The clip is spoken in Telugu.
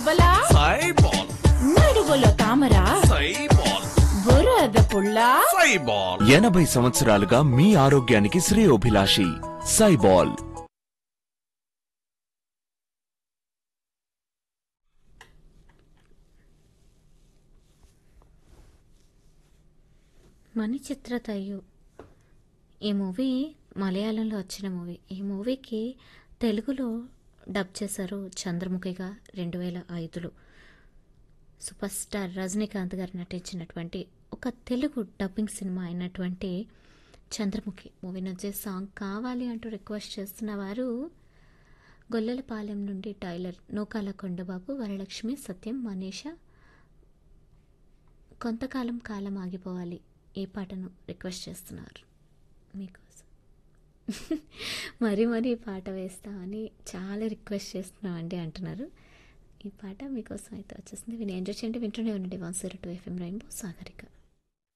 బలా సైబాల్ నడువులో తామరా సైబాల్ బురద పుల్ల సైబాల్ ఎనభై సంవత్సరాలుగా మీ ఆరోగ్యానికి శ్రేయోభిలాషి సైబాల్ మణిచిత్ర తయ్యు ఈ మూవీ మలయాళంలో వచ్చిన మూవీ ఈ మూవీకి తెలుగులో డబ్ చేశారు చంద్రముఖిగా రెండు వేల ఐదులో సూపర్ స్టార్ రజనీకాంత్ గారు నటించినటువంటి ఒక తెలుగు డబ్బింగ్ సినిమా అయినటువంటి చంద్రముఖి మూవీ నుంచి సాంగ్ కావాలి అంటూ రిక్వెస్ట్ చేస్తున్న వారు గొల్లెలపాలెం నుండి టైలర్ నూకాల కొండబాబు వరలక్ష్మి సత్యం మనీష కొంతకాలం కాలం ఆగిపోవాలి ఈ పాటను రిక్వెస్ట్ చేస్తున్నారు మీకోసం మరీ మరీ ఈ పాట వేస్తామని చాలా రిక్వెస్ట్ చేస్తున్నామండి అంటున్నారు ఈ పాట మీకోసం అయితే వచ్చేసింది విని ఎంజాయ్ చేయండి వింటూనే ఉండండి one zero two FM rainbow Sagarika